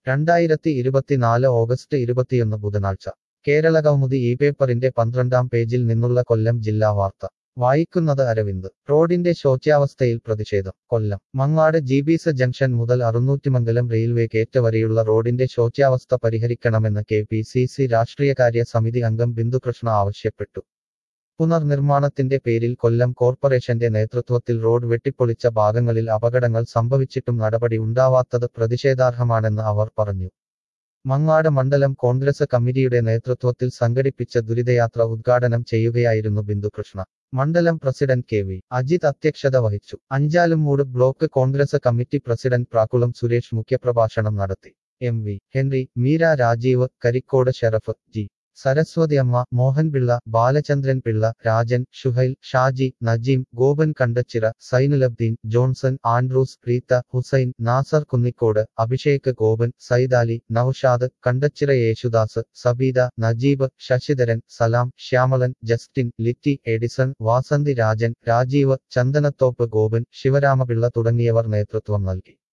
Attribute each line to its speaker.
Speaker 1: രണ്ടായിരത്തി ഇരുപത്തിനാല് ഓഗസ്റ്റ് ഇരുപത്തിയൊന്ന് ബുധനാഴ്ച കേരള കൗമുദി ഈ പേപ്പറിന്റെ പന്ത്രണ്ടാം പേജിൽ നിന്നുള്ള കൊല്ലം ജില്ലാ വാർത്ത വായിക്കുന്നത് അരവിന്ദ് റോഡിന്റെ ശോച്യാവസ്ഥയിൽ പ്രതിഷേധം കൊല്ലം മങ്ങാട് ജിബീസ ജംഗ്ഷൻ മുതൽ അറുന്നൂറ്റിമംഗലം റെയിൽവേ കേറ്റ വരെയുള്ള റോഡിന്റെ ശോച്യാവസ്ഥ പരിഹരിക്കണമെന്ന് കെ പി സി സി രാഷ്ട്രീയകാര്യ സമിതി അംഗം ബിന്ദുകൃഷ്ണ ആവശ്യപ്പെട്ടു പുനർനിർമ്മാണത്തിന്റെ പേരിൽ കൊല്ലം കോർപ്പറേഷന്റെ നേതൃത്വത്തിൽ റോഡ് വെട്ടിപ്പൊളിച്ച ഭാഗങ്ങളിൽ അപകടങ്ങൾ സംഭവിച്ചിട്ടും നടപടി ഉണ്ടാവാത്തത് പ്രതിഷേധാർഹമാണെന്ന് അവർ പറഞ്ഞു മങ്ങാട് മണ്ഡലം കോൺഗ്രസ് കമ്മിറ്റിയുടെ നേതൃത്വത്തിൽ സംഘടിപ്പിച്ച ദുരിതയാത്ര ഉദ്ഘാടനം ചെയ്യുകയായിരുന്നു ബിന്ദുകൃഷ്ണ മണ്ഡലം പ്രസിഡന്റ് കെ വി അജിത് അധ്യക്ഷത വഹിച്ചു Anchalumoodu block Congress committee president Prakkulam Suresh മുഖ്യപ്രഭാഷണം നടത്തി M V Henry Meera Rajeev Karicode Sheraf G Saraswathi Amma Mohan Pillai Balachandran Pillai Rajan Shuhail Shaji Najeem Gopan Kandachira Sainulabdeen Johnson Andrews Reetha Hussain Nasar Kunnicode Abhishek Gopan Saidali Noushad Kandachira Yesudas Sabeeda Najeeb Sasidharan Salam Shyamalan Justin Litty Edison Vasanthi Rajan Rajeev Chandanathope Gopan Sivaramapillai തുടങ്ങിയവർ നേതൃത്വം നൽകി